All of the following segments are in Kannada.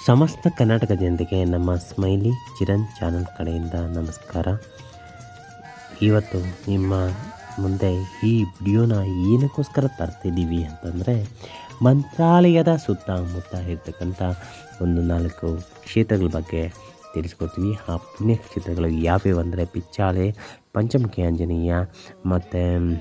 ಸಮಸ್ತ ಕರ್ನಾಟಕ ಜನತೆಗೆ ನಮ್ಮ ಸ್ಮೈಲಿ ಚಿರಣ್ ಚಾನಲ್ ಕಡೆಯಿಂದ ನಮಸ್ಕಾರ ಇವತ್ತು ನಿಮ್ಮ ಮುಂದೆ ಈ ವಿಡಿಯೋನ ಏನಕ್ಕೋಸ್ಕರ ತರ್ತಿದ್ದೀವಿ ಅಂತಂದರೆ ಮಂತ್ರಾಲಯದ ಸುತ್ತಮುತ್ತ ಇರ್ತಕ್ಕಂಥ ಒಂದು ನಾಲ್ಕು ಕ್ಷೇತ್ರಗಳ ಬಗ್ಗೆ ತಿಳಿಸ್ಕೊಡ್ತೀವಿ ಆ ಪುಣ್ಯಕ್ಷೇತ್ರಗಳು ಯಾವ್ಯಾವು ಅಂದರೆ ಪಿಚ್ಚಾಳೆ ಪಂಚಮುಖಿ ಆಂಜನೇಯ ಮತ್ತು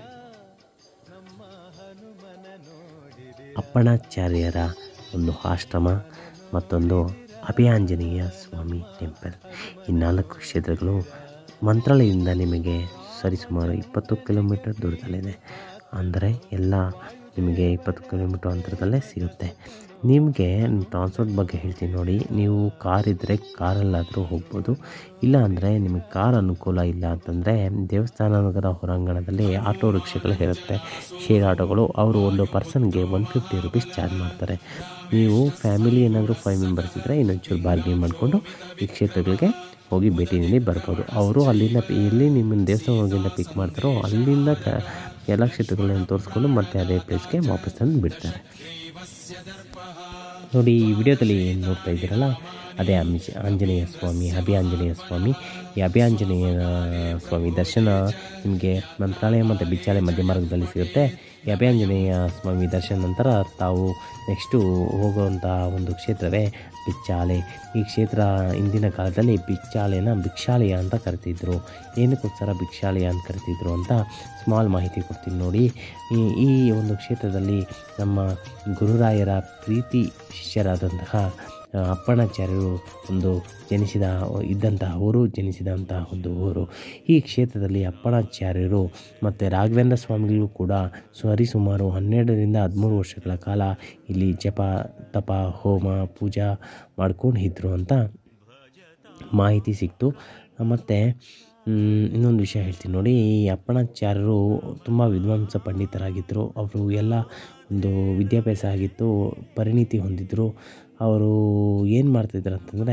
ಅಪ್ಪಣಾಚಾರ್ಯರ ಒಂದು ಆಶ್ರಮ ಮತ್ತೊಂದು ಅಭಯಾಂಜನೇಯ ಸ್ವಾಮಿ ಟೆಂಪಲ್ ಈ ನಾಲ್ಕು ಕ್ಷೇತ್ರಗಳು ಮಂತ್ರಾಲಯದಿಂದ ನಿಮಗೆ ಸರಿಸುಮಾರು ಇಪ್ಪತ್ತು ಕಿಲೋಮೀಟರ್ ದೂರದಲ್ಲಿದೆ ಅಂದರೆ ಎಲ್ಲ ನಿಮಗೆ ಇಪ್ಪತ್ತು ಕಿಲೋಮೀಟರ್ ಅಂತರದಲ್ಲೇ ಸಿಗುತ್ತೆ ನಿಮಗೆ ಟ್ರಾನ್ಸ್ಪೋರ್ಟ್ ಬಗ್ಗೆ ಹೇಳ್ತೀನಿ ನೋಡಿ ನೀವು ಕಾರ್ ಇದ್ದರೆ ಕಾರಲ್ಲಾದರೂ ಹೋಗ್ಬೋದು ಇಲ್ಲ ಅಂದರೆ ನಿಮಗೆ ಕಾರ್ ಅನುಕೂಲ ಇಲ್ಲ ಅಂತಂದರೆ ದೇವಸ್ಥಾನ ನಗರ ಹೊರಾಂಗಣದಲ್ಲಿ ಆಟೋ ರಿಕ್ಷಾಗಳು ಇರುತ್ತೆ ಶೇರ್ ಆಟೋಗಳು ಅವರು ಒಂದು ಪರ್ಸನ್ಗೆ ಒನ್ ಫಿಫ್ಟಿ ರುಪೀಸ್ ಚಾರ್ಜ್ ಮಾಡ್ತಾರೆ ನೀವು ಫ್ಯಾಮಿಲಿ ಏನಾದರೂ ಫೈವ್ ಮೆಂಬರ್ಸ್ ಇದ್ದರೆ ಇನ್ನೊಂಚೂರು ಬಾರ್ಗೇನ್ ಮಾಡಿಕೊಂಡು ಈ ಕ್ಷೇತ್ರಗಳಿಗೆ ಹೋಗಿ ಭೇಟಿ ನೀಡಿ ಬರ್ಬೋದು ಅವರು ಅಲ್ಲಿಂದ ಪಿ- ಎಲ್ಲಿ ನಿಮ್ಮನ್ನು ದೇವಸ್ಥಾನದಿಂದ ಪಿಕ್ ಮಾಡ್ತಾರೋ ಅಲ್ಲಿಂದ ಕ ಎಲ್ಲ ಕ್ಷೇತ್ರಗಳನ್ನ ತೋರಿಸ್ಕೊಂಡು ಮತ್ತೆ ಅದೇ ಪ್ಲೇಸ್ಗೆ ವಾಪಸ್ ತಂದು ಬಿಡ್ತಾರೆ ನೋಡಿ ಈ ವಿಡಿಯೋದಲ್ಲಿ ಏನು ನೋಡ್ತಾ ಇದ್ದೀರಲ್ಲ ಅದೇ ಅಂಜ ಆಂಜನೇಯ ಸ್ವಾಮಿ ಅಭಿ ಆಂಜನೇಯ ಸ್ವಾಮಿ ಈ ಅಭಿ ಆಂಜನೇಯ ಸ್ವಾಮಿ ದರ್ಶನ ನಿಮಗೆ ಮಂತ್ರಾಲಯ ಮತ್ತು ಬಿಚ್ಚಾಳೆ ಮಧ್ಯ ಮಾರ್ಗದಲ್ಲಿ ಸಿಗುತ್ತೆ ಈ ಅಭಿ ಆಂಜನೇಯ ಸ್ವಾಮಿ ದರ್ಶನ ನಂತರ ತಾವು ನೆಕ್ಸ್ಟು ಹೋಗುವಂಥ ಒಂದು ಕ್ಷೇತ್ರವೇ ಬಿಚ್ಚಾಲೆ ಈ ಕ್ಷೇತ್ರ ಇಂದಿನ ಕಾಲದಲ್ಲಿ ಬಿಚ್ಚಾಲೆನ ಭಿಕ್ಷಾಲಯ ಅಂತ ಕರಿತಿದ್ರು ಏನಕ್ಕೋಸ್ಕರ ಭಿಕ್ಷಾಲಯ ಅಂತ ಕರಿತಿದ್ರು ಅಂತ ಸ್ಮಾಲ್ ಮಾಹಿತಿ ಕೊಡ್ತೀನಿ ನೋಡಿ ಈ ಈ ಒಂದು ಕ್ಷೇತ್ರದಲ್ಲಿ ನಮ್ಮ ಗುರುರಾಯರ ಪ್ರೀತಿ ಶಿಷ್ಯರಾದಂತಹ ಆ, ಅಪ್ಪಣಾಚಾರ್ಯರು ಒಂದು ಜನಿಸಿದ ಇದ್ದಂತಹ ಊರು ಜನಿಸಿದಂತಹ ಒಂದು ಊರು ಈ ಕ್ಷೇತ್ರದಲ್ಲಿ ಅಪ್ಪಣಾಚಾರ್ಯರು ಮತ್ತು ರಾಘವೇಂದ್ರ ಸ್ವಾಮಿಗಳು ಕೂಡ ಸರಿಸುಮಾರು ಹನ್ನೆರಡರಿಂದ ಹದಿಮೂರು ವರ್ಷಗಳ ಕಾಲ ಇಲ್ಲಿ ಜಪ ತಪ ಹೋಮ ಪೂಜಾ ಮಾಡ್ಕೊಂಡು ಇದ್ರು ಅಂತ ಮಾಹಿತಿ ಸಿಕ್ತು ಮತ್ತು ಇನ್ನೊಂದು ವಿಷಯ ಹೇಳ್ತೀನಿ ನೋಡಿ ಈ ಅಪ್ಪಣಾಚಾರ್ಯರು ತುಂಬ ವಿದ್ವಾಂಸ ಪಂಡಿತರಾಗಿದ್ದರು ಅವರು ಎಲ್ಲ ಒಂದು ವಿದ್ಯಾಭ್ಯಾಸ ಆಗಿತ್ತು ಪರಿಣಿತಿ ಹೊಂದಿದ್ದರು ಅವರು ಏನು ಮಾಡ್ತಿದ್ರು ಅಂತಂದರೆ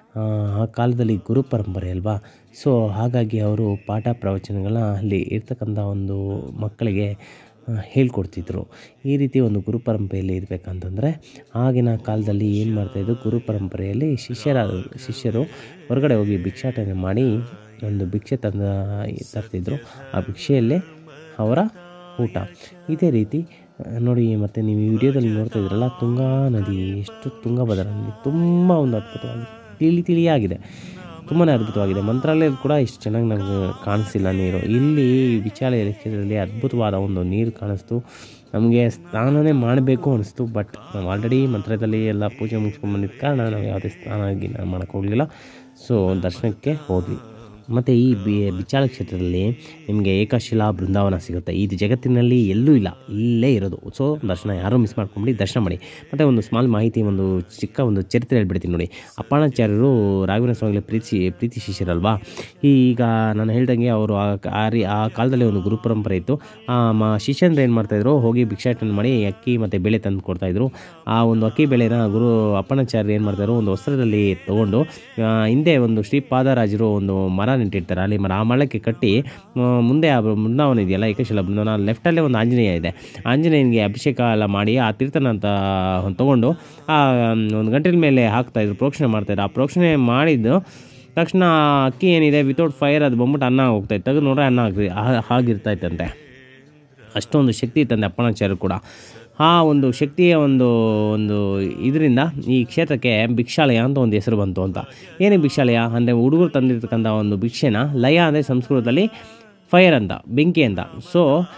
ಆ ಕಾಲದಲ್ಲಿ ಗುರು ಪರಂಪರೆ ಅಲ್ವಾ ಸೊ ಹಾಗಾಗಿ ಅವರು ಪಾಠ ಪ್ರವಚನಗಳನ್ನ ಅಲ್ಲಿ ಇರ್ತಕ್ಕಂಥ ಒಂದು ಮಕ್ಕಳಿಗೆ ಆ, ಹೇಳ್ಕೊಡ್ತಿದ್ರು ಈ ರೀತಿ ಒಂದು ಗುರು ಪರಂಪರೆಯಲ್ಲಿ ಇರಬೇಕಂತಂದರೆ ಆಗಿನ ಕಾಲದಲ್ಲಿ ಏನು ಮಾಡ್ತಾಯಿದ್ರು ಗುರು ಪರಂಪರೆಯಲ್ಲಿ ಶಿಷ್ಯರ ಶಿಷ್ಯರು ಹೊರಗಡೆ ಹೋಗಿ ಭಿಕ್ಷಾಟನೆ ಮಾಡಿ ಒಂದು ಭಿಕ್ಷೆ ತಂದ ತರ್ತಿದ್ರು ಆ ಭಿಕ್ಷೆಯಲ್ಲೇ ಅವರ ಊಟ ಇದೇ ರೀತಿ ಆ, ನೋಡಿ ಮತ್ತು ನೀವು ಈ ವಿಡಿಯೋದಲ್ಲಿ ನೋಡ್ತಾ ಇದ್ರಲ್ಲ ತುಂಗಾ ನದಿ ಎಷ್ಟು ತುಂಗಭದ್ರಾ ನದಿ ತುಂಬ ಒಂದು ಅದ್ಭುತವಾಗಿದೆ ತಿಳಿ ತಿಳಿಯಾಗಿದೆ ತುಂಬಾ ಅದ್ಭುತವಾಗಿದೆ ಮಂತ್ರಾಲಯದಲ್ಲಿ ಕೂಡ ಇಷ್ಟು ಚೆನ್ನಾಗಿ ನಮಗೆ ಕಾಣಿಸಿಲ್ಲ ನೀರು ಇಲ್ಲಿ ವಿಚಾರ ಕ್ಷೇತ್ರದಲ್ಲಿ ಅದ್ಭುತವಾದ ಒಂದು ನೀರು ಕಾಣಿಸ್ತು ನಮಗೆ ಸ್ನಾನನೇ ಮಾಡಬೇಕು ಅನಿಸ್ತು ಬಟ್ ನಾವು ಆಲ್ರೆಡಿ ಮಂತ್ರಾಲಯದಲ್ಲಿ ಎಲ್ಲ ಪೂಜೆ ಮುಗಿಸ್ಕೊಂಡು ಬಂದಿದ್ದ ಕಾರಣ ನಾವು ಯಾವುದೇ ಸ್ನಾನ ಗಿನ ಮಾಡೋಕ್ಕೆ ಹೋಗಲಿಲ್ಲ ಸೊ ದರ್ಶನಕ್ಕೆ ಹೋದ್ವಿ ಮತ್ತು ಈ ಬಿ ಬಿಚಾಳ ಕ್ಷೇತ್ರದಲ್ಲಿ ನಿಮಗೆ ಏಕಶಿಲಾ ಬೃಂದಾವನ ಸಿಗುತ್ತೆ ಇದು ಜಗತ್ತಿನಲ್ಲಿ ಎಲ್ಲೂ ಇಲ್ಲ ಇಲ್ಲೇ ಇರೋದು ಸೊ ದರ್ಶನ ಯಾರೂ ಮಿಸ್ ಮಾಡ್ಕೊಂಬಿಡಿ ದರ್ಶನ ಮಾಡಿ ಮತ್ತು ಒಂದು ಸ್ಮಾಲ್ ಮಾಹಿತಿ ಒಂದು ಚಿಕ್ಕ ಒಂದು ಚರಿತ್ರೆ ಹೇಳ್ಬಿಡ್ತೀನಿ ನೋಡಿ ಅಪ್ಪಣಾಚಾರ್ಯರು ರಾಘವೇಂದ್ರ ಸ್ವಾಮಿಗಳ ಪ್ರೀತಿ ಪ್ರೀತಿ ಶಿಷ್ಯರಲ್ವಾ ಈಗ ನಾನು ಹೇಳ್ದಂಗೆ ಅವರು ಆ ಆ ರೀ ಆ ಕಾಲದಲ್ಲಿ ಒಂದು ಗುರು ಪರಂಪರೆ ಇತ್ತು ಆ ಮ ಶಿಷ್ಯಂದ್ರೆ ಏನು ಮಾಡ್ತಾಯಿದ್ರು ಹೋಗಿ ಭಿಕ್ಷಾಟನೆ ಮಾಡಿ ಅಕ್ಕಿ ಮತ್ತು ಬೇಳೆ ತಂದು ಕೊಡ್ತಾಯಿದ್ರು ಆ ಒಂದು ಅಕ್ಕಿ ಬೇಳೆನ ಗುರು ಅಪ್ಪಣಾಚಾರ್ಯ ಏನು ಮಾಡ್ತಾಯಿದ್ರು ಒಂದು ವಸ್ತ್ರದಲ್ಲಿ ತೊಗೊಂಡು ಆ, ಹಿಂದೆ ಒಂದು ಶ್ರೀಪಾದರಾಜರು ಒಂದು ಮರ ನೆಟ್ಟಿರ್ತಾರೆ ಅಲ್ಲಿ ಮರ ಆ ಮರಕ್ಕೆ ಕಟ್ಟಿ ಆ, ಮುಂದೆ ಆ ಬೃಂದಾವನ ಇದೆಯಲ್ಲ ಏಕಶಿಲ ಬೃಂದಾವನ ಲೆಫ್ಟಲ್ಲೇ ಒಂದು ಆಂಜನೇಯ ಇದೆ ಆಂಜನೇಯನಿಗೆ ಅಭಿಷೇಕ ಎಲ್ಲ ಮಾಡಿ ಆ ತೀರ್ಥನ ಅಂತ ತೊಗೊಂಡು ಆ ಒಂದು ಗಂಟೆల ಮೇಲೆ ಹಾಕ್ತಾಯಿದ್ರು ಪ್ರೋಕ್ಷಣೆ ಮಾಡ್ತಾಯಿದ್ರು ಆ ಪ್ರೋಕ್ಷಣೆ ಮಾಡಿದ್ದು ತಕ್ಷಣ ಆ ಅಕ್ಕಿ ಏನಿದೆ ವಿತೌಟ್ ಫೈರ್ ಅದು ಬಂದ್ಬಿಟ್ಟು ಅನ್ನ ಹೋಗ್ತಾಯಿತ್ತು ತೆಗೆದು ನೋಡ್ರೆ ಅನ್ನ ಆಗಿ ಹಾಗಿರ್ತಾಯಿತ್ತಂತೆ ಅಷ್ಟೊಂದು ಶಕ್ತಿ ಇತ್ತಂತೆ ಅಪ್ಪಣಾಚಾರ್ಯರು ಕೂಡ ಆ ಒಂದು ಶಕ್ತಿಯ ಒಂದು ಒಂದು ಇದರಿಂದ ಈ ಕ್ಷೇತ್ರಕ್ಕೆ ಭಿಕ್ಷಾಲಯ ಅಂತ ಒಂದು ಹೆಸರು ಬಂತು ಅಂತ ಏನೇ ಭಿಕ್ಷಾಲಯ ಅಂದರೆ ಹುಡುಗರು ತಂದಿರ್ತಕ್ಕಂಥ ಒಂದು ಭಿಕ್ಷೆನ ಲಯ ಅಂದರೆ ಸಂಸ್ಕೃತದಲ್ಲಿ ಫೈರ್ ಅಂತ ಬೆಂಕಿ ಅಂತ ಸೊ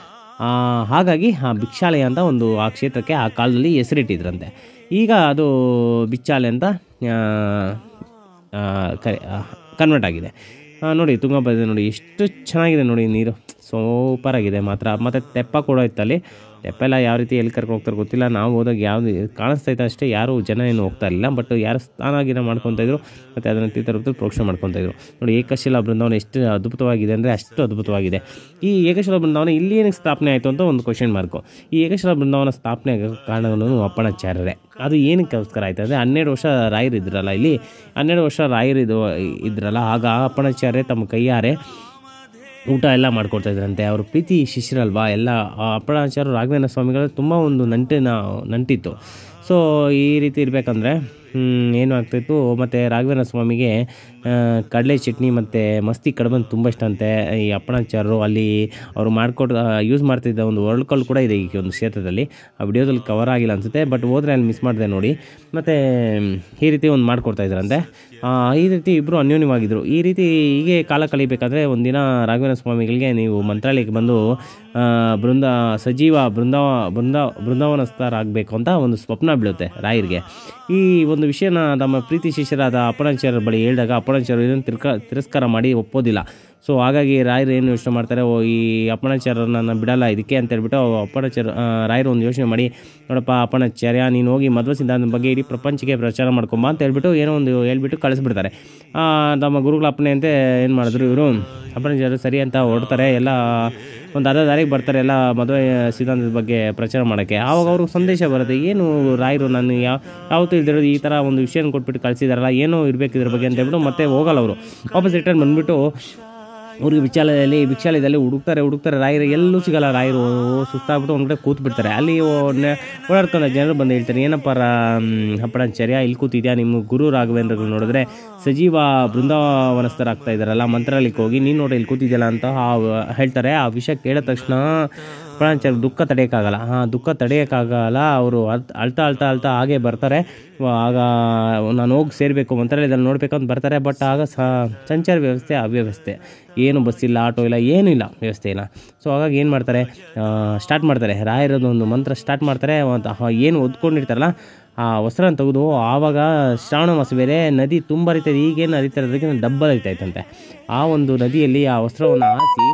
ಹಾಗಾಗಿ ಆ ಭಿಕ್ಷಾಲಯ ಅಂತ ಒಂದು ಆ ಕ್ಷೇತ್ರಕ್ಕೆ ಆ ಕಾಲದಲ್ಲಿ ಹೆಸರಿಟ್ಟಿದ್ರಂತೆ ಈಗ ಅದು ಬಿಚ್ಚಾಲೆ ಅಂತ ಆ, ಆ, ಕರೆ ಕನ್ವರ್ಟ್ ಆಗಿದೆ ಆ, ನೋಡಿ ತುಂಗಭದ್ರಾ ನೋಡಿ ಎಷ್ಟು ಚೆನ್ನಾಗಿದೆ ನೋಡಿ ನೀರು ಸೂಪರ್ ಆಗಿದೆ ಮಾತ್ರ ಮತ್ತು ತೆಪ್ಪ ಕೂಡ ಇತ್ತಲ್ಲಿ ತೆಪ್ಪ ಎಲ್ಲ ಯಾವ ರೀತಿ ಎಲ್ಲಿ ಕರ್ಕೊಂಡು ಹೋಗ್ತಾರೆ ಗೊತ್ತಿಲ್ಲ ನಾವು ಹೋದಾಗ ಯಾವುದು ಕಾಣಿಸ್ತಾ ಇತ್ತು ಅಷ್ಟೇ ಯಾರು ಜನ ಏನು ಹೋಗ್ತಾ ಇರಲಿಲ್ಲ ಬಟ್ ಯಾರು ಸ್ನಾನ ಗಿನ ಮಾಡ್ಕೊತಾ ಇದ್ರು ಮತ್ತು ಅದನ್ನು ತೀರ್ಥರೂಪದಲ್ಲಿ ಪ್ರೋಕ್ಷಣೆ ಮಾಡ್ಕೊತಾ ಇದ್ರು ನೋಡಿ ಏಕಶಿಲಾ ಬೃಂದಾವನ ಎಷ್ಟು ಅದ್ಭುತವಾಗಿದೆ ಅಂದರೆ ಅಷ್ಟು ಅದ್ಭುತವಾಗಿದೆ ಈ ಏಕಶಿಲಾ ಬೃಂದಾವನ ಇಲ್ಲಿ ಏನಕ್ಕೆ ಸ್ಥಾಪನೆ ಆಯಿತು ಅಂತ ಒಂದು ಕ್ವಶನ್ ಮಾರ್ಕು ಈ ಏಕಶಿಲಾ ಬೃಂದಾವನ ಸ್ಥಾಪನೆ ಆಗೋ ಕಾರಣಗಳನ್ನು ಅಪ್ಪಣಾಚಾರ್ಯರೇ ಅದು ಏನಕ್ಕೋಸ್ಕರ ಆಯ್ತು ಅಂದರೆ ಹನ್ನೆರಡು ವರ್ಷ ರಾಯರು ಇದ್ರಲ್ಲ ಇಲ್ಲಿ ಹನ್ನೆರಡು ವರ್ಷ ರಾಯರು ಇದು ಇದ್ರಲ್ಲ ಆಗ ಅಪ್ಪಣಾಚಾರ್ಯ ತಮ್ಮ ಕೈಯಾರೆ ಊಟ ಎಲ್ಲ ಮಾಡ್ಕೊಡ್ತಾ ಇದ್ರಂತೆ ಅವ್ರ ಪ್ರೀತಿ ಶಿಷ್ಯರಲ್ವಾ ಎಲ್ಲ ಆ ಅಪ್ಪಣಾಚಾರ್ಯ ರಾಘವೇಂದ್ರ ಸ್ವಾಮಿಗಳ ತುಂಬ ಒಂದು ನಂಟಿನ ನಂಟಿತ್ತು ಸೊ ಈ ರೀತಿ ಇರಬೇಕಂದ್ರೆ ಹ್ಮ್, ಏನು ಆಗ್ತಾಯಿತ್ತು ಮತ್ತು ರಾಘವೇಂದ್ರ ಸ್ವಾಮಿಗೆ ಆ, ಕಡಲೆ ಚಟ್ನಿ ಮತ್ತು ಮಸ್ತಿ ಕಡ್ಬಂದು ತುಂಬ ಇಷ್ಟ ಅಂತೆ ಈ ಅಪ್ಪಣಾಚಾರ್ಯರು ಅಲ್ಲಿ ಅವರು ಮಾಡ್ಕೊಟ್ಟು ಯೂಸ್ ಮಾಡ್ತಿದ್ದ ಒಂದು ವರ್ಲ್ಡ್ ಕಲ್ ಕೂಡ ಇದೆ ಈ ಒಂದು ಕ್ಷೇತ್ರದಲ್ಲಿ ಆ ವಿಡಿಯೋದಲ್ಲಿ ಕವರ್ ಆಗಿಲ್ಲ ಅನಿಸುತ್ತೆ ಬಟ್ ಹೋದರೆ ಅಲ್ಲಿ ಮಿಸ್ ಮಾಡಿದೆ ನೋಡಿ ಮತ್ತು ಈ ರೀತಿ ಒಂದು ಮಾಡಿಕೊಡ್ತಾ ಇದ್ರಂತೆ ಆ, ಈ ರೀತಿ ಇಬ್ಬರು ಅನ್ಯೋನ್ಯವಾಗಿದ್ದರು ಈ ರೀತಿ ಹೀಗೆ ಕಾಲ ಕಳಿಬೇಕಾದ್ರೆ ಒಂದಿನ ರಾಘವೇಂದ್ರ ಸ್ವಾಮಿಗಳಿಗೆ ನೀವು ಮಂತ್ರಾಲಯಕ್ಕೆ ಬಂದು ಆ, ಬೃಂದ ಸಜೀವ ಬೃಂದಾವ ಬೃಂದ ಬೃಂದಾವನಸ್ಥರಾಗಬೇಕು ಅಂತ ಒಂದು ಸ್ವಪ್ನ ಬೀಳುತ್ತೆ ರಾಯರಿಗೆ ಈ ಒಂದು ವಿಷಯನ ನಮ್ಮ ಪ್ರೀತಿ ಶಿಷ್ಯರಾದ ಅಪ್ಪಣಾಚಾರ್ಯರ ಬಳಿ ಹೇಳಿದಾಗ ಅಪ್ಪಣಾಚಾರ್ಯರು ಇದನ್ನು ತಿರ್ಕ ತಿರಸ್ಕಾರ ಮಾಡಿ ಒಪ್ಪೋದಿಲ್ಲ ಸೊ ಹಾಗಾಗಿ ರಾಯರು ಏನು ಯೋಚನೆ ಮಾಡ್ತಾರೆ ಓ ಈ ಅಪ್ಪಣಾಚಾರ್ಯರನ್ನ ಬಿಡಲ್ಲ ಇದಕ್ಕೆ ಅಂತ ಹೇಳ್ಬಿಟ್ಟು ಅಪ್ಪಣಾಚಾರ್ಯ ಆ, ರಾಯರು ಒಂದು ಯೋಚನೆ ಮಾಡಿ ನೋಡಪ್ಪ ಅಪ್ಪಣಾಚಾರ್ಯ ನೀನು ಹೋಗಿ ಮಧ್ವ ಸಿದ್ಧಾಂತದ ಬಗ್ಗೆ ಇಡೀ ಪ್ರಪಂಚಕ್ಕೆ ಪ್ರಚಾರ ಮಾಡ್ಕೊಂಬ ಅಂತ ಹೇಳ್ಬಿಟ್ಟು ಏನೋ ಒಂದು ಹೇಳ್ಬಿಟ್ಟು ಕಳಿಸ್ಬಿಡ್ತಾರೆ ಆ, ನಮ್ಮ ಗುರುಗಳ ಅಪ್ಪಣೆ ಅಂತ ಏನು ಮಾಡಿದ್ರು ಇವರು ಅಪ್ಪಣಾಚಾರ್ಯರು ಸರಿ ಅಂತ ಹೊರಡ್ತಾರೆ ಎಲ್ಲ ಒಂದು ಅರ್ಧ ದಾರಿಗೆ ಬರ್ತಾರೆ ಎಲ್ಲ ಮದುವೆ ಸಿದ್ಧಾಂತದ ಬಗ್ಗೆ ಪ್ರಚಾರ ಮಾಡೋಕ್ಕೆ ಆವಾಗ ಅವ್ರಿಗೆ ಸಂದೇಶ ಬರುತ್ತೆ ಏನು ರಾಯರು ನಾನು ಯಾವ ಯಾವತ್ತೂ ಇಲ್ದಿರೋದು ಈ ಥರ ಒಂದು ವಿಷಯನ ಕೊಟ್ಬಿಟ್ಟು ಕಳಿಸಿದಾರಲ್ಲ ಏನೋ ಇರಬೇಕು ಇದ್ರ ಬಗ್ಗೆ ಅಂತ ಹೇಳ್ಬಿಟ್ಟು ಮತ್ತೆ ಹೋಗಲ್ಲ ಅವರು ವಾಪಸ್ ರಿಟರ್ನ್ ಬಂದುಬಿಟ್ಟು ಅವ್ರಿಗೆ ವಿಚಾಲಯದಲ್ಲಿ ವಿಚಾಲಯದಲ್ಲಿ ಹುಡುಕ್ತಾರೆ ಹುಡುಕ್ತಾರೆ ರಾಯರು ಎಲ್ಲೂ ಸಿಗಲ್ಲ ರಾಯರು ಸುಸ್ತಾಗ್ಬಿಟ್ಟು ಒಂದು ಕಡೆ ಕೂತ್ ಬಿಡ್ತಾರೆ ಅಲ್ಲಿ ಓಡಾಡ್ಕೊಂಡು ಜನರು ಬಂದು ಹೇಳ್ತಾರೆ ಏನಪ್ಪ ರಾ ಹಪ್ಪಣಾಚಾರ್ಯ ಇಲ್ಲಿ ಕೂತಿದ್ಯಾ ನಿಮ್ಮ ಗುರು ರಾಘವೇಂದ್ರಗಳು ನೋಡಿದ್ರೆ ಸಜೀವ ಬೃಂದಾವನಸ್ಥರಾಗ್ತಾ ಇದ್ದಾರಲ್ಲ ಮಂತ್ರಾಲಯಕ್ಕೆ ಹೋಗಿ ನೀನು ನೋಡಿ ಇಲ್ಲಿ ಕೂತಿದ್ಯಲ್ಲ ಅಂತ ಆ- ಹೇಳ್ತಾರೆ ಆ ವಿಷಯ ಕೇಳಿದ ತಕ್ಷಣ ಪ್ರಾಣಾಚಾರ್ಯ ದುಃಖ ತಡೆಯೋಕ್ಕಾಗಲ್ಲ ಹಾಂ ದುಃಖ ತಡೆಯೋಕ್ಕಾಗಲ್ಲ ಅವರು ಅಳ್ತಾ ಅಳ್ತಾ ಅಳ್ತಾ ಅಳ್ತಾ ಹಾಗೆ ಬರ್ತಾರೆ ವ- ಆಗ ನಾನು ಹೋಗಿ ಸೇರಬೇಕು ಮಂತ್ರಾಲಯದಲ್ಲಿ ನೋಡಬೇಕು ಅಂತ ಬರ್ತಾರೆ ಬಟ್ ಆಗ ಸ ಸಂಚಾರ ವ್ಯವಸ್ಥೆ ಅವ್ಯವಸ್ಥೆ ಏನು ಬಸ್ ಇಲ್ಲ ಆಟೋ ಇಲ್ಲ ಏನೂ ಇಲ್ಲ ವ್ಯವಸ್ಥೆ ಇಲ್ಲ ಸೊ ಹಾಗಾಗಿ ಏನು ಮಾಡ್ತಾರೆ ಸ್ಟಾರ್ಟ್ ಮಾಡ್ತಾರೆ ರಾಯರದ್ದು ಒಂದು ಮಂತ್ರ ಸ್ಟಾರ್ಟ್ ಮಾಡ್ತಾರೆ ಒಂದು ಹ- ಏನು ಒದ್ಕೊಂಡಿರ್ತಾರಲ್ಲ ಆ ವಸ್ತ್ರನ ತೆಗೆದು ಆವಾಗ ಶ್ರಾವಣ ಮಾಸ ಬೇರೆ ನದಿ ತುಂಬ ಹರಿತದೆ ಈಗೇನು ಹರಿತಾ ಇರೋದಕ್ಕೆ ಡಬ್ಬಲ್ ಹರಿತಾ ಇತ್ತಂತೆ ಆ ಒಂದು ನದಿಯಲ್ಲಿ ಆ ವಸ್ತ್ರವನ್ನು ಹಾಸಿ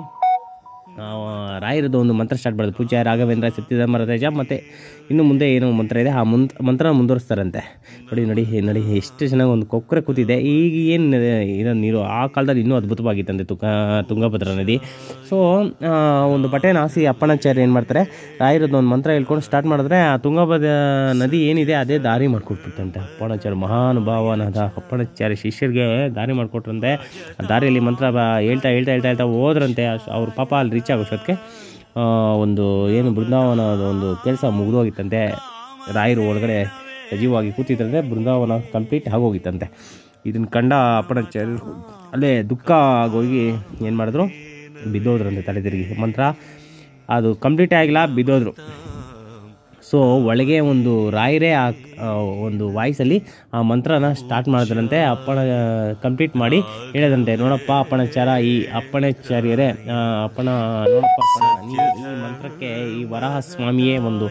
ಆ, ರಾಯರದ್ದು ಒಂದು ಮಂತ್ರ ಸ್ಟಾರ್ಟ್ ಮಾಡೋದು ಪೂಜೆ ರಾಘವೇಂದ್ರ ಸತ್ಯಧರ್ಮ ತೇಜ ಮತ್ತು ಇನ್ನು ಮುಂದೆ ಏನೋ ಮಂತ್ರ ಇದೆ ಆ ಮಂತ್ ಮಂತ್ರ ಮುಂದುವರಿಸ್ತಾರಂತೆ ನೋಡಿ ನೋಡಿ ನೋಡಿ ಎಷ್ಟು ಚೆನ್ನಾಗಿ ಒಂದು ಕೊಕ್ಕರೆ ಕೂತಿದೆ ಈಗ ಏನು ಇರೋ ನೀರು ಆ ಕಾಲದಲ್ಲಿ ಇನ್ನೂ ಅದ್ಭುತವಾಗಿತ್ತಂತೆ ತುಕ ತುಂಗಭದ್ರಾ ನದಿ ಸೊ ಒಂದು ಬಟೆನ ಹಾಸಿ ಅಪ್ಪಣಾಚಾರ್ಯ ಏನು ಮಾಡ್ತಾರೆ ರಾಯರದ್ದು ಒಂದು ಮಂತ್ರ ಹೇಳ್ಕೊಂಡು ಸ್ಟಾರ್ಟ್ ಮಾಡಿದ್ರೆ ಆ ತುಂಗಭದ್ರಾ ನದಿ ಏನಿದೆ ಅದೇ ದಾರಿ ಮಾಡಿಕೊಟ್ಬಿಟ್ಟಂತೆ ಅಪ್ಪಣಾಚಾರ್ಯ ಮಹಾನುಭಾವನಾದ ಅಪ್ಪಣಾಚಾರ್ಯ ಶಿಷ್ಯರಿಗೆ ದಾರಿ ಮಾಡಿಕೊಟ್ರಂತೆ ಆ ದಾರಿಯಲ್ಲಿ ಮಂತ್ರ ಬ- ಹೇಳ್ತಾ ಹೇಳ್ತಾ ಹೇಳ್ತಾ ಹೇಳ್ತಾ ಹೋದ್ರಂತೆ ಅಶ್- ಅವ್ರ ಪಾಪ ಅಲ್ಲಿ ರೀಚ್ ಆಗೋಷ್ಟೊತ್ತಿಗೆ ಆ, ಒಂದು ಏನು ಬೃಂದಾವನದ ಒಂದು ಕೆಲಸ ಮುಗಿದೋಗಿತ್ತಂತೆ ರಾಯರು ಒಳಗಡೆ ಸಜೀವವಾಗಿ ಕೂತಿದ್ರಂತೆ ಬೃಂದಾವನ ಕಂಪ್ಲೀಟ್ ಆಗೋಗಿತ್ತಂತೆ ಇದನ್ನು ಕಂಡ ಅಪ್ಪಣಾಚಾರ್ಯರು ಅಲ್ಲೇ ದುಃಖ ಆಗೋಗಿ ಏನು ಮಾಡಿದ್ರು ಬಿದ್ದೋದ್ರಂತೆ ತಲೆ ತಿರುಗಿ ಮಂತ್ರ ಅದು ಕಂಪ್ಲೀಟ್ ಆಗಿಲ್ಲ ಬಿದ್ದೋದ್ರು ಸೊ ಒಳಗೆ ಒಂದು ರಾಯರೇ ಆ ಆ ಒಂದು ವಾಯ್ಸಲ್ಲಿ ಆ ಮಂತ್ರನ ಸ್ಟಾರ್ಟ್ ಮಾಡಿದ್ರಂತೆ ಅಪ್ಪಣ ಕಂಪ್ಲೀಟ್ ಮಾಡಿ ಹೇಳಿದಂತೆ ನೋಡಪ್ಪ ಅಪ್ಪಣಾಚಾರ ಈ ಅಪ್ಪಣಾಚಾರ್ಯರೇ ಆ, ಅಪ್ಪಣ ನೋಡಪ್ಪ ಅಪ್ಪಣ ನೀವು ಈ ಮಂತ್ರಕ್ಕೆ ಈ ವರಾಹ ಸ್ವಾಮಿಯೇ ಒಂದು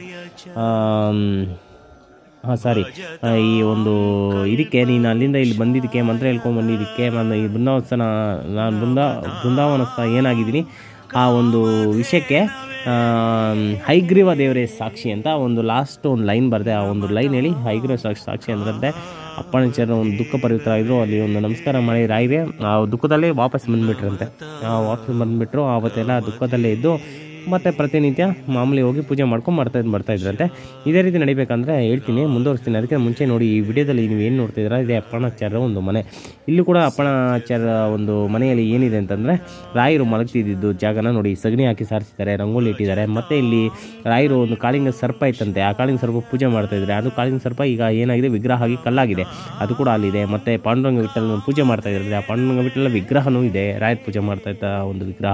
ಹಾಂ ಸಾರಿ ಈ ಒಂದು ಇದಕ್ಕೆ ನೀನು ಅಲ್ಲಿಂದ ಇಲ್ಲಿ ಬಂದಿದ್ದಕ್ಕೆ ಮಂತ್ರ ಹೇಳ್ಕೊಂಡು ಬಂದಿದ್ದಕ್ಕೆ ನಾನು ಈ ಬೃಂದಾವನ ನಾನು ಬೃಂದಾ ಬೃಂದಾವನಸ್ಥ ಏನಾಗಿದ್ದೀನಿ ಆ ಒಂದು ವಿಷಯಕ್ಕೆ ಆಮ್, ಹೈಗ್ರೀವ ದೇವರೇ ಸಾಕ್ಷಿ ಅಂತ ಒಂದು ಲಾಸ್ಟ್ ಒಂದು ಲೈನ್ ಬರದೆ ಆ ಒಂದು ಲೈನ್ ಹೇಳಿ ಹೈಗ್ರೀವ ಸಾಕ್ಷಿ ಸಾಕ್ಷಿ ಅಂದ್ರಂತೆ ಅಪ್ಪಣಾಚಾರ್ಯ ಒಂದು ದುಃಖ ಪರಿವೃತರಾಗಿದ್ರು ಅಲ್ಲಿ ಒಂದು ನಮಸ್ಕಾರ ಮಾಡಿ ರಾಯಿಗೆ ಆ ದುಃಖದಲ್ಲೇ ವಾಪಸ್ ಬಂದುಬಿಟ್ರಂತೆ ವಾಪಸ್ ಬಂದುಬಿಟ್ರು ಆವತ್ತೆಲ್ಲ ದುಃಖದಲ್ಲೇ ಇದ್ದು ಮತ್ತು ಪ್ರತಿನಿತ್ಯ ಮಾಮೂಲಿ ಹೋಗಿ ಪೂಜೆ ಮಾಡ್ಕೊಂಡು ಮಾಡ್ತಾ ಬರ್ತಾ ಇದ್ರಂತೆ ಇದೇ ರೀತಿ ನಡಿಬೇಕಂದ್ರೆ ಹೇಳ್ತೀನಿ ಮುಂದುವರಿಸ್ತೀನಿ ಅದಕ್ಕೆ ಮುಂಚೆ ನೋಡಿ ಈ ವಿಡಿಯೋದಲ್ಲಿ ನೀವು ಏನು ನೋಡ್ತಿದ್ದೀರಾ ಇದೇ ಅಪ್ಪಣಾಚಾರ್ಯ ಒಂದು ಮನೆ ಇಲ್ಲೂ ಕೂಡ ಅಪ್ಪಣಾಚಾರ್ಯ ಒಂದು ಮನೆಯಲ್ಲಿ ಏನಿದೆ ಅಂತಂದರೆ ರಾಯರು ಮಲಗ್ತಿದ್ದಿದ್ದು ಜಾಗನ ನೋಡಿ ಸಗಣಿ ಹಾಕಿ ಸಾರಿಸಿದ್ದಾರೆ ರಂಗೋಲಿ ಇಟ್ಟಿದ್ದಾರೆ ಮತ್ತು ಇಲ್ಲಿ ರಾಯರು ಒಂದು ಕಾಳಿಂಗ ಸರ್ಪ ಇತ್ತಂತೆ ಆ ಕಾಳಿಂಗ ಸರ್ಪ ಪೂಜೆ ಮಾಡ್ತಾ ಇದ್ದಾರೆ ಅದು ಕಾಳಿಂಗ ಸರ್ಪ ಈಗ ಏನಾಗಿದೆ ವಿಗ್ರಹ ಆಗಿ ಕಲ್ಲಾಗಿದೆ ಅದು ಕೂಡ ಅಲ್ಲಿದೆ ಮತ್ತು ಪಾಂಡುರಂಗ ವಿಠಲ ಪೂಜೆ ಮಾಡ್ತಾ ಇದ್ದಾರೆ ಆ ಪಾಂಡುರಂಗ ವಿಠಲ ವಿಗ್ರಹನೂ ಇದೆ ರಾಯರ್ ಪೂಜೆ ಮಾಡ್ತಾ ಇದ್ದ ಒಂದು ವಿಗ್ರಹ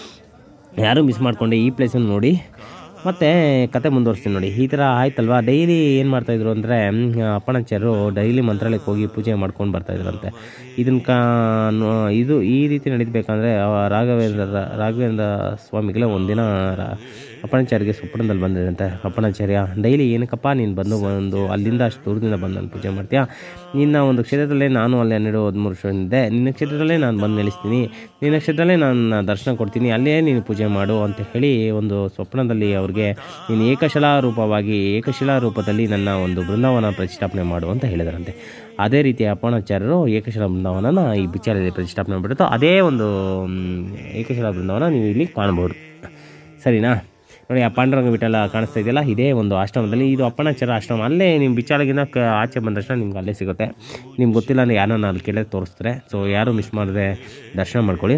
ಯಾರೂ ಮಿಸ್ ಮಾಡಿಕೊಂಡೆ ಈ ಪ್ಲೇಸನ್ನು ನೋಡಿ ಮತ್ತು ಕತೆ ಮುಂದುವರಿಸ್ತೀನಿ ನೋಡಿ ಈ ಥರ ಆಯ್ತಲ್ವಾ ಡೈಲಿ ಏನು ಮಾಡ್ತಾಯಿದ್ರು ಅಂದರೆ ಅಪ್ಪಣಾಚಾರ್ಯರು ಡೈಲಿ ಮಂತ್ರಾಲಯಕ್ಕೆ ಹೋಗಿ ಪೂಜೆ ಮಾಡ್ಕೊಂಡು ಬರ್ತಾಯಿದ್ರಂತೆ ಇದನ್ನು ಕಾ ನೋ- ಇದು ಈ ರೀತಿ ನಡೀಬೇಕಂದ್ರೆ ರಾಘವೇಂದ್ರ ರಾಘವೇಂದ್ರ ಸ್ವಾಮಿಗಳೇ ಒಂದಿನ ರಾ- ಅಪ್ಪಣಾಚಾರ್ಯಗೆ ಸ್ವಪ್ನದಲ್ಲಿ ಬಂದಿದಂತೆ ಅಪ್ಪಣಾಚಾರ್ಯ ಡೈಲಿ ಏನಕ್ಕಪ್ಪ ನೀನು ಬಂದು ಒಂದು ಅಲ್ಲಿಂದ ಅಷ್ಟು ದೂರದಿಂದ ಬಂದು ನಾನು ಪೂಜೆ ಮಾಡ್ತೀಯಾ ನಿನ್ನ ಒಂದು ಕ್ಷೇತ್ರದಲ್ಲೇ ನಾನು ಅಲ್ಲಿ ಹನ್ನೆರಡು ಹದಿಮೂರು ವರ್ಷ ಇದ್ದೆ ನಿನ್ನ ಕ್ಷೇತ್ರದಲ್ಲೇ ನಾನು ಬಂದು ನೆಲೆಸ್ತೀನಿ ನಿನ್ನ ಕ್ಷೇತ್ರದಲ್ಲೇ ನಾನು ದರ್ಶನ ಕೊಡ್ತೀನಿ ಅಲ್ಲೇ ನೀನು ಪೂಜೆ ಮಾಡು ಅಂತ ಹೇಳಿ ಒಂದು ಸ್ವಪ್ನದಲ್ಲಿ ಅವ್ರಿಗೆ ನೀನು ಏಕಶಿಲಾ ರೂಪವಾಗಿ ಏಕಶಿಲಾ ರೂಪದಲ್ಲಿ ನನ್ನ ಒಂದು ಬೃಂದಾವನ ಪ್ರತಿಷ್ಠಾಪನೆ ಮಾಡು ಅಂತ ಹೇಳಿದರಂತೆ ಅದೇ ರೀತಿ ಅಪ್ಪಣಾಚಾರ್ಯರು ಏಕಶಿಲಾ ಬೃಂದಾವನನ ಈ ಬಿಚ್ಚಾಲದಲ್ಲಿ ಪ್ರತಿಷ್ಠಾಪನೆ ಮಾಡಿಬಿಟ್ಟು ಅದೇ ಒಂದು ಮ್, ಏಕಶಿಲಾ ಬೃಂದಾವನ ನೀವು ಇಲ್ಲಿ ಕಾಣ್ಬೋದು ಸರಿನಾ ನೋಡಿ ಆ ಪಾಂಡುರಂಗ ವಿಠಲ ಕಾಣಿಸ್ತಾ ಇದೆಯಲ್ಲ ಇದೇ ಒಂದು ಆಶ್ರಮದಲ್ಲಿ ಇದು ಅಪ್ಪಣಾಚಾರ ಆಶ್ರಮ ಅಲ್ಲೇ ನಿಮ್ಮ ಬಿಚ್ಚಾಲಗಿಂದ ಕ ಆಚೆ ಬಂದ ತಕ್ಷಣ ನಿಮ್ಗೆ ಅಲ್ಲೇ ಸಿಗುತ್ತೆ ನಿಮ್ಗೆ ಗೊತ್ತಿಲ್ಲ ಅಂದರೆ ಯಾರನ್ನ ಅಲ್ಲಿ ಕೇಳಿದ್ರೆ ತೋರಿಸ್ತಾರೆ ಸೊ ಯಾರು ಮಿಸ್ ಮಾಡದೆ ದರ್ಶನ ಮಾಡ್ಕೊಳ್ಳಿ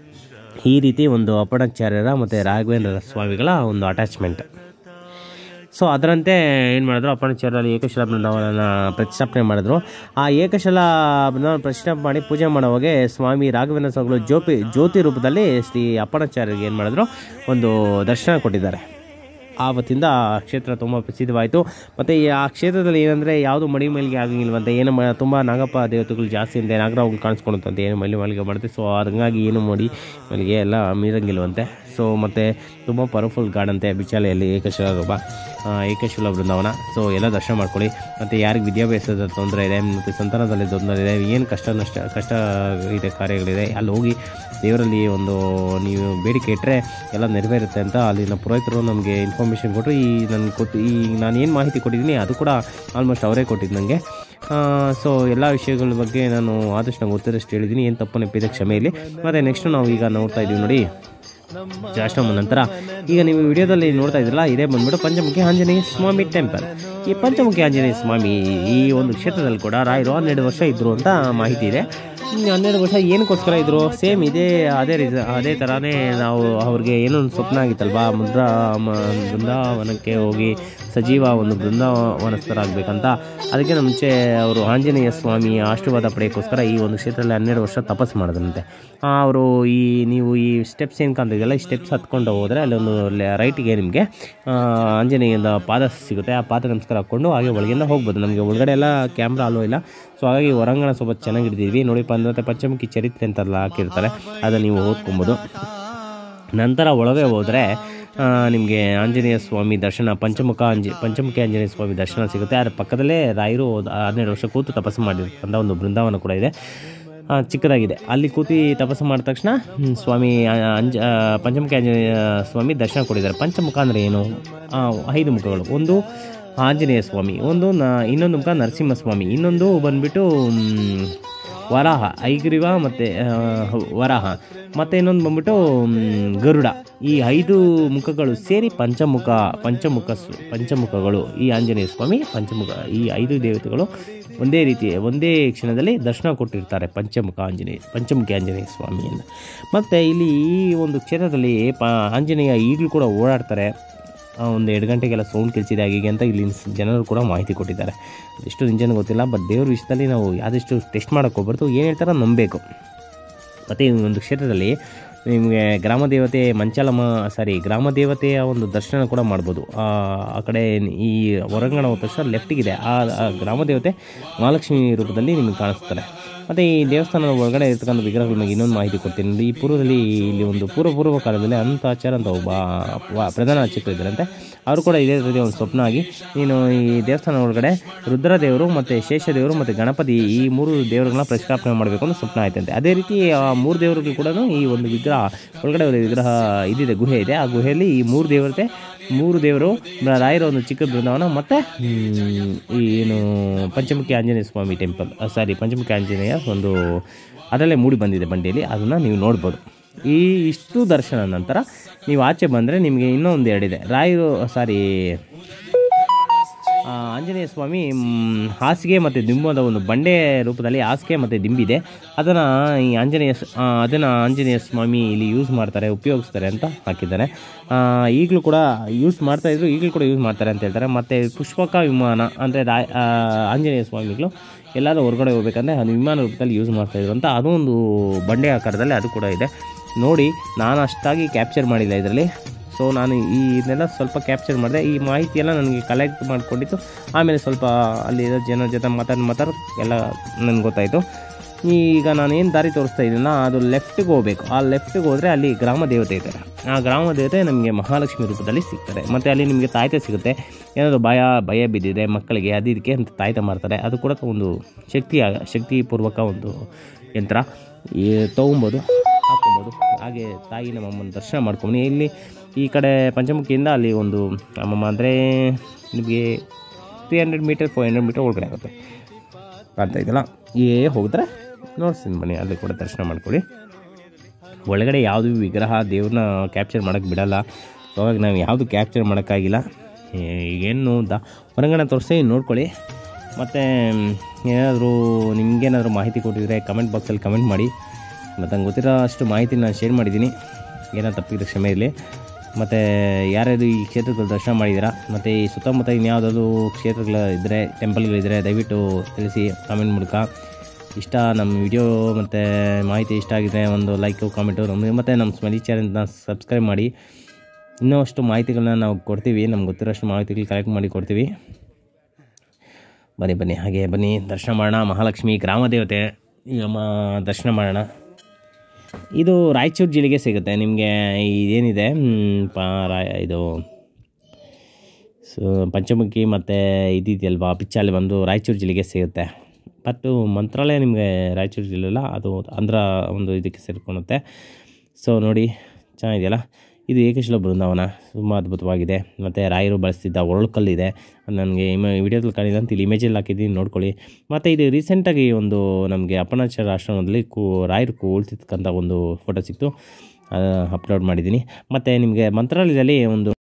ಈ ರೀತಿ ಒಂದು ಅಪ್ಪಣಾಚಾರ್ಯರ ಮತ್ತು ರಾಘವೇಂದ್ರ ಸ್ವಾಮಿಗಳ ಒಂದು ಅಟ್ಯಾಚ್ಮೆಂಟ್ ಸೊ ಅದರಂತೆ ಏನು ಮಾಡಿದ್ರು ಅಪ್ಪಣಾಚಾರ್ಯರಲ್ಲಿ ಏಕಶಿಲಾ ಬೃಂದಾವನ ಪ್ರತಿಷ್ಠಾಪನೆ ಮಾಡಿದ್ರು ಆ ಏಕಶಿಲಾ ಬೃಂದಾವನ ಪ್ರತಿಷ್ಠಾಪನೆ ಮಾಡಿ ಪೂಜೆ ಮಾಡೋವಾಗೆ ಸ್ವಾಮಿ ರಾಘವೇಂದ್ರ ಸ್ವಾಮಿಗಳು ಜ್ಯೋತಿ ಜ್ಯೋತಿ ರೂಪದಲ್ಲಿ ಶ್ರೀ ಅಪ್ಪಣಾಚಾರ್ಯರಿಗೆ ಏನು ಮಾಡಿದ್ರು ಒಂದು ದರ್ಶನ ಕೊಟ್ಟಿದ್ದಾರೆ ಆವತ್ತಿಂದ ಆ ಕ್ಷೇತ್ರ ತುಂಬ ಪ್ರಸಿದ್ಧವಾಯಿತು ಮತ್ತು ಈ ಆ ಕ್ಷೇತ್ರದಲ್ಲಿ ಏನಂದರೆ ಯಾವುದು ಮಡಿ ಮೈಲಿಗೆ ಆಗಂಗಿಲ್ವಂತೆ ಏನು ಮ ತುಂಬ ನಾಗಪ್ಪ ದೇವತೆಗಳು ಜಾಸ್ತಿ ಅಂತೆ ನಾಗರಾವುಗಳು ಕಾಣಿಸ್ಕೊಳುತ್ತಂತೆ ಏನು ಮಲ್ಲಿ ಮಲ್ಲಿಗೆ ಮಾಡುತ್ತೆ ಸೊ ಹಂಗಾಗಿ ಏನು ಮಾಡಿ ಮಲ್ಲಿಗೆ ಎಲ್ಲ ಮೀರಂಗಿಲ್ವಂತೆ ಸೊ ಮತ್ತು ತುಂಬ ಪವರ್ಫುಲ್ ಗಾರ್ಡ್ ಅಂತೆ ಬಿಚಾಲೆಯಲ್ಲಿ ಏಕಶಿಲಾ ರೂಪ ಆ, ಏಕಶಿಲಾ ಬೃಂದಾವನ ಸೊ ಎಲ್ಲ ದರ್ಶನ ಮಾಡ್ಕೊಳ್ಳಿ ಮತ್ತು ಯಾರಿಗೆ ವಿದ್ಯಾಭ್ಯಾಸದ ತೊಂದರೆ ಇದೆ ಮತ್ತು ಸಂತಾನದಲ್ಲಿ ತೊಂದರೆ ಇದೆ ಏನು ಕಷ್ಟ ನಷ್ಟ ಕಷ್ಟ ಇದೆ ಕಾರ್ಯಗಳಿದೆ ಅಲ್ಲಿ ಹೋಗಿ ದೇವರಲ್ಲಿ ಒಂದು ನೀವು ಬೇಡಿಕೆ ಇಟ್ಟರೆ ಎಲ್ಲ ನೆರವೇರುತ್ತೆ ಅಂತ ಅಲ್ಲಿನ ಪುರೋಹಿತರು ನಮಗೆ ಇನ್ಫಾರ್ಮೇಷನ್ ಕೊಟ್ಟರು ಈ ನನಗೆ ಕೊಟ್ಟು ಈ ನಾನು ಏನು ಮಾಹಿತಿ ಕೊಟ್ಟಿದ್ದೀನಿ ಅದು ಕೂಡ ಆಲ್ಮೋಸ್ಟ್ ಅವರೇ ಕೊಟ್ಟಿದ್ದು ನನಗೆ ಸೊ ಎಲ್ಲ ವಿಷಯಗಳ ಬಗ್ಗೆ ನಾನು ಆದಷ್ಟು ನಂಗೆ ಗೊತ್ತಿರೋಷ್ಟು ಹೇಳಿದ್ದೀನಿ ಏನು ತಪ್ಪು ನೆಪ್ಪಿದೆ ಕ್ಷಮೆ ಇಲ್ಲಿ ಮತ್ತು ನೆಕ್ಸ್ಟ್ ನಾವು ಈಗ ನೋಡ್ತಾ ಇದ್ದೀವಿ ನೋಡಿ ಜಾಶ್ರಮ ನಂತರ ಈಗ ನೀವು ವಿಡಿಯೋದಲ್ಲಿ ನೋಡ್ತಾ ಇದ್ರಲ್ಲ ಇದೇ ಬಂದ್ಬಿಟ್ಟು ಪಂಚಮುಖಿ ಆಂಜನೇಯ ಸ್ವಾಮಿ ಟೆಂಪಲ್ ಈ ಪಂಚಮುಖಿ ಆಂಜನೇಯ ಸ್ವಾಮಿ ಈ ಒಂದು ಕ್ಷೇತ್ರದಲ್ಲಿ ಕೂಡ ರಾಯರು ಹನ್ನೆರಡು ವರ್ಷ ಇದ್ದರು ಅಂತ ಮಾಹಿತಿ ಇದೆ ಹ್ಮ್, ಹನ್ನೆರಡು ವರ್ಷ ಏನಕ್ಕೋಸ್ಕರ ಇದ್ರು ಸೇಮ್ ಇದೇ ಅದೇ ರೀಸ ಅದೇ ಥರನೇ ನಾವು ಅವ್ರಿಗೆ ಏನೋ ಒಂದು ಸ್ವಪ್ನ ಆಗಿತ್ತಲ್ವಾ ಮುದ್ರಾ ಮ- ಬೃಂದಾವನಕ್ಕೆ ಹೋಗಿ ಸಜೀವ ಒಂದು ಬೃಂದಾವನಸ್ಥರಾಗಬೇಕಂತ ಅದಕ್ಕೆ ಮುಂಚೆ ಅವರು ಆಂಜನೇಯ ಸ್ವಾಮಿ ಆಶೀರ್ವಾದ ಪಡೆಯೋಕ್ಕೋಸ್ಕರ ಈ ಒಂದು ಕ್ಷೇತ್ರದಲ್ಲಿ ಹನ್ನೆರಡು ವರ್ಷ ತಪಸ್ಸು ಮಾಡಿದ್ರಂತೆ ಅವರು ಈ ನೀವು ಈ ಸ್ಟೆಪ್ಸ್ ಏನು ಕಾಣ್ತಿದೆಯಲ್ಲ ಈ ಸ್ಟೆಪ್ಸ್ ಹತ್ಕೊಂಡು ಹೋದರೆ ಅಲ್ಲೊಂದು ರೈಟಿಗೆ ನಿಮಗೆ ಆಂಜನೇಯದ ಪಾದ ಸಿಗುತ್ತೆ ಆ ಪಾದ ನಮಸ್ಕಾರ ಹಾಕ್ಕೊಂಡು ಹಾಗೆ ಒಳಗಿಂದ ಹೋಗ್ಬೋದು ನಮಗೆ ಒಳಗಡೆ ಎಲ್ಲ ಕ್ಯಾಮ್ರಾ ಅಲ್ಲೋ ಇಲ್ಲ ಸೊ ಹಾಗಾಗಿ ಹೊರಾಂಗಣ ಸ್ವಲ್ಪ ಚೆನ್ನಾಗಿ ಹಿಡಿದಿದ್ವಿ ನೋಡಿ ಮತ್ತು ಪಂಚಮುಖಿ ಚರಿತ್ರೆ ಅಂತೆಲ್ಲ ಹಾಕಿರ್ತಾರೆ ಅದನ್ನು ನೀವು ಓದ್ಕೊಬೋದು ನಂತರ ಒಳಗೆ ಹೋದರೆ ನಿಮಗೆ ಆಂಜನೇಯ ಸ್ವಾಮಿ ದರ್ಶನ ಪಂಚಮುಖ ಆಂಜ ಪಂಚಮುಖಿ ಆಂಜನೇಯ ಸ್ವಾಮಿ ದರ್ಶನ ಸಿಗುತ್ತೆ ಅದರ ಪಕ್ಕದಲ್ಲೇ ರಾಯರು ಹನ್ನೆರಡು ವರ್ಷ ಕೂತು ತಪಸ್ಸು ಮಾಡಿರ್ತಕ್ಕಂಥ ಒಂದು ಬೃಂದಾವನ ಕೂಡ ಇದೆ ಆ, ಚಿಕ್ಕದಾಗಿದೆ ಅಲ್ಲಿ ಕೂತಿ ತಪಸ್ಸು ಮಾಡಿದ ತಕ್ಷಣ ಹ್ಮ್, ಸ್ವಾಮಿ ಆ, ಅಂಜ ಆ, ಪಂಚಮುಖಿ ಆಂಜನೇಯ ಸ್ವಾಮಿ ದರ್ಶನ ಕೊಟ್ಟಿದ್ದಾರೆ ಪಂಚಮುಖ ಅಂದರೆ ಏನು ಆ, ಐದು ಮುಖಗಳು ಒಂದು ಆಂಜನೇಯ ಸ್ವಾಮಿ ಒಂದು ನ ಇನ್ನೊಂದು ಮುಖ ನರಸಿಂಹಸ್ವಾಮಿ ಇನ್ನೊಂದು ಬಂದ್ಬಿಟ್ಟು ಮ್, ವರಾಹ ಐಗ್ರೀವ ಮತ್ತು ವರಾಹ ಮತ್ತು ಇನ್ನೊಂದು ಬಂದ್ಬಿಟ್ಟು ಮ್, ಗರುಡ ಈ ಐದು ಮುಖಗಳು ಸೇರಿ ಪಂಚಮುಖ ಪಂಚಮುಖ ಸ್ವ- ಪಂಚಮುಖಗಳು ಈ ಆಂಜನೇಯ ಸ್ವಾಮಿ ಪಂಚಮುಖ ಈ ಐದು ದೇವತೆಗಳು ಒಂದೇ ರೀತಿ ಒಂದೇ ಕ್ಷಣದಲ್ಲಿ ದರ್ಶನ ಕೊಟ್ಟಿರ್ತಾರೆ ಪಂಚಮುಖ ಆಂಜನೇಯ ಪಂಚಮುಖಿ ಆಂಜನೇಯ ಸ್ವಾಮಿಯನ್ನು ಮತ್ತು ಇಲ್ಲಿ ಈ ಒಂದು ಕ್ಷೇತ್ರದಲ್ಲಿ ಪ ಆಂಜನೇಯ ಈಗಲೂ ಕೂಡ ಓಡಾಡ್ತಾರೆ ಆ, ಒಂದು ಎರಡು ಗಂಟೆಗೆಲ್ಲ ಸೌಂಡ್ ಕೆಲಸಿದೆ ಹಾಗೆ ಅಂತ ಇಲ್ಲಿ ಜನರು ಕೂಡ ಮಾಹಿತಿ ಕೊಟ್ಟಿದ್ದಾರೆ ಎಷ್ಟು ನಿಜನೂ ಗೊತ್ತಿಲ್ಲ ಬಟ್ ದೇವ್ರ ವಿಷಯದಲ್ಲಿ ನಾವು ಆದಷ್ಟು ಟೆಸ್ಟ್ ಮಾಡೋಕ್ಕೆ ಹೋಗ್ಬಾರ್ದು ಏನು ಹೇಳ್ತಾರೋ ನಂಬಬೇಕು ಮತ್ತು ಈ ಒಂದು ಕ್ಷೇತ್ರದಲ್ಲಿ ನಿಮಗೆ ಗ್ರಾಮ ದೇವತೆ ಮಂಚಾಲಮ್ಮ ಸಾರಿ ಗ್ರಾಮ ದೇವತೆಯ ಒಂದು ದರ್ಶನ ಕೂಡ ಮಾಡ್ಬೋದು ಆ ಆ ಕಡೆ ಈ ಹೊರಾಂಗಣ ಹೋದ ತಕ್ಷಣ ಲೆಫ್ಟಿಗಿದೆ ಆ ಆ ಗ್ರಾಮ ದೇವತೆ ಮಹಾಲಕ್ಷ್ಮಿ ರೂಪದಲ್ಲಿ ನಿಮಗೆ ಕಾಣಿಸ್ತಾರೆ ಮತ್ತು ಈ ದೇವಸ್ಥಾನದ ಒಳಗಡೆ ಇರ್ತಕ್ಕಂಥ ವಿಗ್ರಹಗಳ ಬಗ್ಗೆ ಇನ್ನೊಂದು ಮಾಹಿತಿ ಕೊಡ್ತೀನಿ ನೋಡಿ ಈ ಪೂರ್ವದಲ್ಲಿ ಇಲ್ಲಿ ಒಂದು ಪೂರ್ವ ಪೂರ್ವ ಕಾಲದಲ್ಲಿ ಅನಂತಾಚಾರ ಅಂತ ಒಬ್ಬ ವ- ಪ್ರಧಾನ ಅರ್ಚಕರು ಇದ್ದಾರಂತೆ ಅವರು ಕೂಡ ಇದೇ ರೀತಿ ಒಂದು ಸ್ವಪ್ನ ಆಗಿ ನೀನು ಈ ದೇವಸ್ಥಾನ ಒಳಗಡೆ ರುದ್ರದೇವರು ಮತ್ತು ಶೇಷದೇವರು ಮತ್ತು ಗಣಪತಿ ಈ ಮೂರು ದೇವರುಗಳನ್ನ ಪ್ರತಿಷ್ಠಾಪನೆ ಮಾಡಬೇಕು ಅಂತ ಸ್ವಪ್ನ ಆಯ್ತಂತೆ ಅದೇ ರೀತಿ ಆ ಮೂರು ದೇವರುಗಳು ಕೂಡ ಈ ಒಂದು ವಿಗ್ರಹ ಒಳಗಡೆ ಒಂದು ವಿಗ್ರಹ ಇದಿದೆ ಗುಹೆ ಇದೆ ಆ ಗುಹೆಯಲ್ಲಿ ಈ ಮೂರು ದೇವತೆ ಮೂರು ದೇವರು ಬ- ರಾಯರ ಒಂದು ಚಿಕ್ಕ ಬೃಂದಾವನ ಮತ್ತು ಈ ಏನು ಪಂಚಮುಖಿ ಆಂಜನೇಯ ಸ್ವಾಮಿ ಟೆಂಪಲ್ ಸಾರಿ ಪಂಚಮುಖಿ ಆಂಜನೇಯ ಒಂದು ಅದರಲ್ಲೇ ಮೂಡಿ ಬಂದಿದೆ ಬಂಡಿಯಲ್ಲಿ ಅದನ್ನು ನೀವು ನೋಡ್ಬೋದು ಈ ಇಷ್ಟು ದರ್ಶನ ನಂತರ ನೀವು ಆಚೆ ಬಂದರೆ ನಿಮಗೆ ಇನ್ನೊಂದು ಎರಡಿದೆ ರಾಯರು ಸಾರಿ ಆ, ಆಂಜನೇಯ ಸ್ವಾಮಿ ಮ್, ಹಾಸಿಗೆ ಮತ್ತು ದಿಂಬದ ಒಂದು ಬಂಡೆ ರೂಪದಲ್ಲಿ ಹಾಸಿಗೆ ಮತ್ತು ದಿಂಬಿದೆ ಅದನ್ನು ಈ ಆಂಜನೇಯ ಸ್- ಆ, ಅದನ್ನು ಆಂಜನೇಯ ಸ್ವಾಮಿ ಇಲ್ಲಿ ಯೂಸ್ ಮಾಡ್ತಾರೆ ಉಪಯೋಗಿಸ್ತಾರೆ ಅಂತ ಹಾಕಿದ್ದಾರೆ ಆ, ಈಗಲೂ ಕೂಡ ಯೂಸ್ ಮಾಡ್ತಾಯಿದ್ರು ಈಗಲೂ ಕೂಡ ಯೂಸ್ ಮಾಡ್ತಾರೆ ಅಂತ ಹೇಳ್ತಾರೆ ಮತ್ತು ಪುಷ್ಪಕ ವಿಮಾನ ಅಂದರೆ ರಾ ಆ, ಆಂಜನೇಯ ಸ್ವಾಮಿಗಳು ಎಲ್ಲರೂ ಹೊರಗಡೆ ಹೋಗ್ಬೇಕಂದ್ರೆ ಅದು ವಿಮಾನ ರೂಪದಲ್ಲಿ ಯೂಸ್ ಮಾಡ್ತಾಯಿದ್ರು ಅಂತ ಅದು ಒಂದು ಬಂಡೆ ಆಕಾರದಲ್ಲಿ ಅದು ಕೂಡ ಇದೆ ನೋಡಿ ನಾನು ಅಷ್ಟಾಗಿ ಕ್ಯಾಪ್ಚರ್ ಮಾಡಿಲ್ಲ ಇದರಲ್ಲಿ ಸೊ ನಾನು ಈ ಇದನ್ನೆಲ್ಲ ಸ್ವಲ್ಪ ಕ್ಯಾಪ್ಚರ್ ಮಾಡಿದೆ ಈ ಮಾಹಿತಿಯೆಲ್ಲ ನನಗೆ ಕಲೆಕ್ಟ್ ಮಾಡ್ಕೊಂಡಿತ್ತು ಆಮೇಲೆ ಸ್ವಲ್ಪ ಅಲ್ಲಿರೋ ಜನರ ಜೊತೆ ಮಾತಾಡಿ ಮಾತಾಡಿ ಎಲ್ಲ ನನಗೆ ಗೊತ್ತಾಯಿತು ಈಗ ನಾನು ಏನು ದಾರಿ ತೋರಿಸ್ತಾ ಇದ್ದೀನಲ್ಲ ಅದು ಲೆಫ್ಟಿಗೆ ಹೋಗಬೇಕು ಆ ಲೆಫ್ಟಿಗೆ ಹೋದರೆ ಅಲ್ಲಿ ಗ್ರಾಮ ದೇವತೆ ಇದ್ದಾರೆ ಆ ಗ್ರಾಮ ದೇವತೆ ನಮಗೆ ಮಹಾಲಕ್ಷ್ಮಿ ರೂಪದಲ್ಲಿ ಸಿಗ್ತಾರೆ ಮತ್ತು ಅಲ್ಲಿ ನಿಮಗೆ ತಾಯ್ತ ಸಿಗುತ್ತೆ ಏನಾದರೂ ಭಯ ಭಯ ಬಿದ್ದಿದೆ ಮಕ್ಕಳಿಗೆ ಅದು ಇದಕ್ಕೆ ಅಂತ ತಾಯ್ತ ಮಾಡ್ತಾರೆ ಅದು ಕೂಡ ಒಂದು ಶಕ್ತಿ ಶಕ್ತಿಪೂರ್ವಕ ಒಂದು ಯಂತ್ರ ಈ ತೊಗೊಬೋದು ಹಾಕ್ಕೊಬೋದು ಹಾಗೆ ತಾಯಿ ನಮ್ಮಮ್ಮನ ದರ್ಶನ ಮಾಡ್ಕೊಂಡು ಇಲ್ಲಿ ಈ ಕಡೆ ಪಂಚಮುಖಿಯಿಂದ ಅಲ್ಲಿ ಒಂದು ಅಮ್ಮಮ್ಮ ಅಂದರೆ ನಿಮಗೆ three hundred meter four hundred meter ಒಳಗಡೆ ಆಗುತ್ತೆ ಕಾಣ್ತಾ ಇದೆಯಲ್ಲ ಏ ಹೋಗಿದ್ರೆ ನೋಡ್ತೀನಿ ಬನ್ನಿ ಅಲ್ಲಿ ಕೂಡ ದರ್ಶನ ಮಾಡ್ಕೊಳ್ಳಿ ಒಳಗಡೆ ಯಾವುದು ವಿಗ್ರಹ ದೇವ್ರನ್ನ ಕ್ಯಾಪ್ಚರ್ ಮಾಡೋಕ್ಕೆ ಬಿಡಲ್ಲ ಸೊ ಹಾಗಾಗಿ ನಾವು ಯಾವುದು ಕ್ಯಾಪ್ಚರ್ ಮಾಡೋಕ್ಕಾಗಿಲ್ಲ ಈಗೇನು ದ ಹೊರಗಡೆ ತೋರಿಸಿ ನೋಡ್ಕೊಳ್ಳಿ ಮತ್ತು ಏನಾದರೂ ನಿಮಗೇನಾದರೂ ಮಾಹಿತಿ ಕೊಟ್ಟಿದ್ರೆ ಕಮೆಂಟ್ ಬಾಕ್ಸಲ್ಲಿ ಕಮೆಂಟ್ ಮಾಡಿ ಮತ್ತು ನಂಗೆ ಗೊತ್ತಿರೋ ಅಷ್ಟು ಮಾಹಿತಿ ನಾನು ಶೇರ್ ಮಾಡಿದ್ದೀನಿ ಏನೋ ತಪ್ಪಿದ್ರೆ ಕ್ಷಮೆ ಇರಲಿ ಮತ್ತು ಯಾರ್ಯಾರು ಈ ಕ್ಷೇತ್ರಗಳು ದರ್ಶನ ಮಾಡಿದ್ದೀರಾ ಮತ್ತು ಈ ಸುತ್ತಮುತ್ತ ಇನ್ಯಾವುದಾದ್ರು ಕ್ಷೇತ್ರಗಳು ಇದ್ದರೆ ಟೆಂಪಲ್ಗಳಿದ್ದರೆ ದಯವಿಟ್ಟು ತಿಳಿಸಿ ಕಾಮೆಂಟ್ ಮೂಲಕ ಇಷ್ಟ ನಮ್ಮ ವಿಡಿಯೋ ಮತ್ತು ಮಾಹಿತಿ ಇಷ್ಟ ಆಗಿದ್ರೆ ಒಂದು ಲೈಕು ಕಾಮೆಂಟು ನಮಗೆ ಮತ್ತು ನಮ್ಮ ಸ್ಮೈಲಿ ಚಾನಲ್ನ ಸಬ್ಸ್ಕ್ರೈಬ್ ಮಾಡಿ ಇನ್ನೂ ಅಷ್ಟು ಮಾಹಿತಿಗಳನ್ನ ನಾವು ಕೊಡ್ತೀವಿ ನಮ್ಗೆ ಗೊತ್ತಿರೋಷ್ಟು ಮಾಹಿತಿಗಳು ಕಲೆಕ್ಟ್ ಮಾಡಿ ಕೊಡ್ತೀವಿ ಬನ್ನಿ ಬನ್ನಿ ಹಾಗೆ ಬನ್ನಿ ದರ್ಶನ ಮಾಡೋಣ ಮಹಾಲಕ್ಷ್ಮಿ ಗ್ರಾಮ ದೇವತೆ ಈಗ ಮ ದರ್ಶನ ಮಾಡೋಣ ಇದು ರಾಯಚೂರು ಜಿಲ್ಲೆಗೆ ಸಿಗುತ್ತೆ ನಿಮಗೆ ಇದೇನಿದೆ ಮ್, ಪ ರಾಯ ಇದು ಸೊ ಪಂಚಮುಖಿ ಮತ್ತು ಇದಿದೆಯಲ್ವಾ ಪಿಚ್ಚಾಲಿ ಬಂದು ರಾಯಚೂರು ಜಿಲ್ಲೆಗೆ ಸಿಗುತ್ತೆ ಬಟ್ಟು ಮಂತ್ರಾಲಯ ನಿಮಗೆ ರಾಯಚೂರು ಜಿಲ್ಲೆ ಅಲ್ಲ ಅದು ಆಂಧ್ರ ಒಂದು ಇದಕ್ಕೆ ಸೇರ್ಕೊಳುತ್ತೆ ಸೊ ನೋಡಿ ಚೆನ್ನಾಗಿದೆಯಲ್ಲ ಇದು ಏಕಶಿಲ ಬೃಂದಾವನ ತುಂಬ ಅದ್ಭುತವಾಗಿದೆ ಮತ್ತು ರಾಯರು ಬಳಸ್ತಿದ್ದ ಒರಳುಕಲ್ಲಿದೆ ನನಗೆ ಇಮ ವಿಡಿಯೋದಲ್ಲಿ ಕಾಣಿದೆ ಅಂತ ಇಲ್ಲಿ ಇಮೇಜಲ್ಲಿ ಹಾಕಿದ್ದೀನಿ ನೋಡ್ಕೊಳ್ಳಿ ಮತ್ತು ಇದು ರೀಸೆಂಟಾಗಿ ಒಂದು ನಮಗೆ ಅಪ್ಪನಾಚಾರ ಆಶ್ರಮದಲ್ಲಿ ಕೂ ರಾಯರು ಕೂಳ್ತಿರ್ತಕ್ಕಂಥ ಒಂದು ಫೋಟೋ ಸಿಕ್ತು ಅಪ್ಲೋಡ್ ಮಾಡಿದ್ದೀನಿ ಮತ್ತು ನಿಮಗೆ ಮಂತ್ರಾಲಯದಲ್ಲಿ ಒಂದು